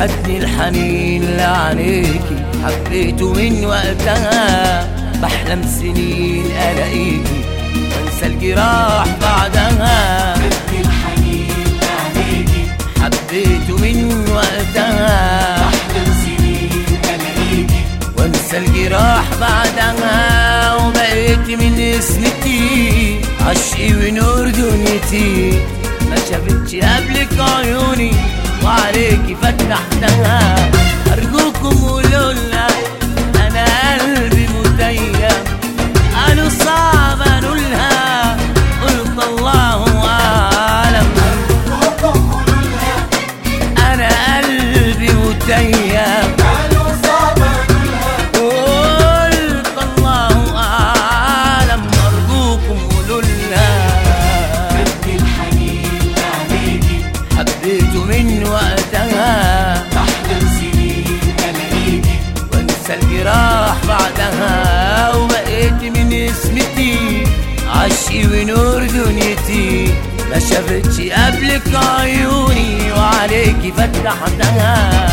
خدني الحنين لعينيكي حبيته من وقتها بحلم سنين الاقيكي وانسى الجراح بعدها خدني الحنين لعينيكي حبيته من وقتها بحلم سنين الاقيكي وانسى الجراح بعدها وبقيت من اسمتي عشقي ونور دنيتي ما شافتش قبلك عيوني وعليكي فتحتها ارجوكم قولوا لها انا قلبي متيم قالوا صعب انولها قلت الله اعلم انا قلبي متيم قالوا صعب اقولها قلت الله أعلم أرجوكم قولوا لها خدني الحنين لعينيكي حبيته من وقتها بحلم سنين الاقيكي وانسى الجراح بعدها وبقيت من اسمتي عشقي ونور دنيتي ما شافتش قبلك عيوني وعليكي فتحتها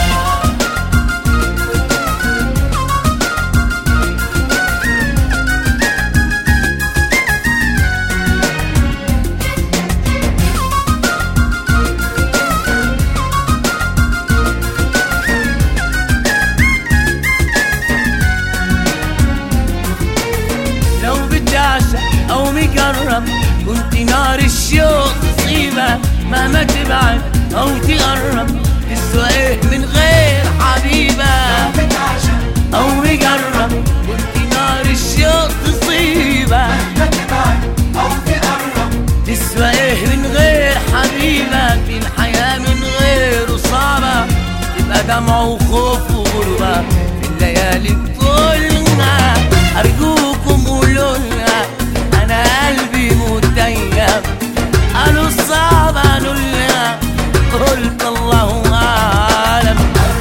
لو بتعشق او مجرب كنت نار الشوق تصيبك مهما تبعد او تقرب تسوى ايه من غير حبيبه بتعشق او مجرب كنت نار الشوق تصيبك ما تبعد او تقرب تسوى ايه من غير حبيبك الحياة من غيره صعبة تبقى دمع وخوف وغربة في الليالي كلها أرجوكم قولوا لها أنا قلبي متيم قالوا صعب قالوا لها قلت الله أعلم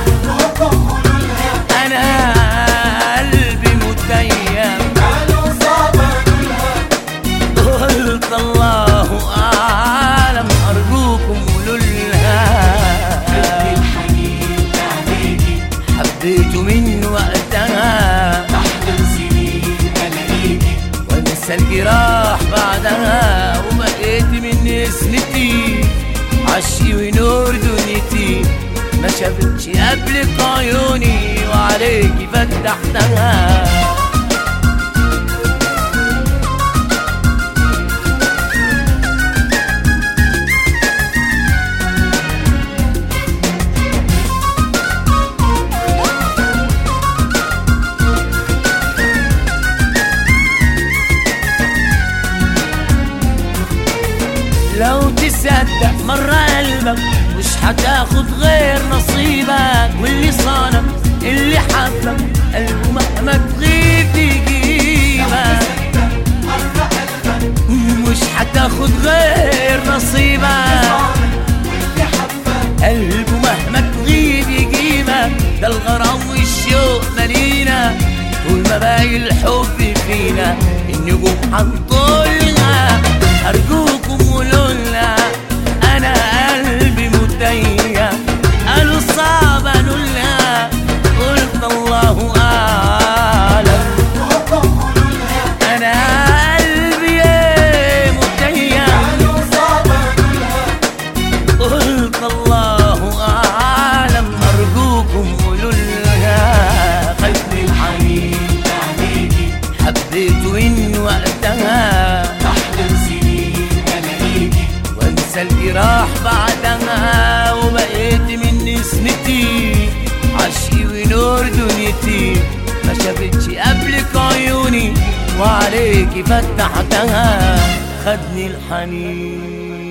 أنا قلبي متيم قالوا صعب اقولها قلت الله أعلم أرجوكم قولوا لها خدني الحنين لعينيكي حبيته من وقتها بحلم سنين الاقيكي وانسى الجراح بعدها وبقيت من اسمتي عشقي ونور دنيتي ما شافتش قبلك عيوني وعليكي فتحتها لو تصدق مرة قلبك مش هتاخد غير نصيبك واللي صانك اللي حبك قلبه مهما تغيب يجيبك مرة قلبك مش هتاخد غير نصيبك واللي حبك قلبه مهما تغيب يجيبك ده الغرام والشوق مالينا طول ما باقي الحب فينا النجوم هنطولها أرجوكم قولوا لها أنا قلبي متيم قالوا صعب قالوا لها قلت الله أعلم أنا قلبي متيم قالوا صعب اقولها قلت الله أعلم أرجوكم قولوا لها خدني الحنين لعينيكي حبيته من وقتها بحلم سنين الاقيكي وانسى الجراح بعدها وبقيت من نسمتي عشقي ونور دنيتي ما شافتش قبلك عيوني وعليكي فتحتها خدني الحنين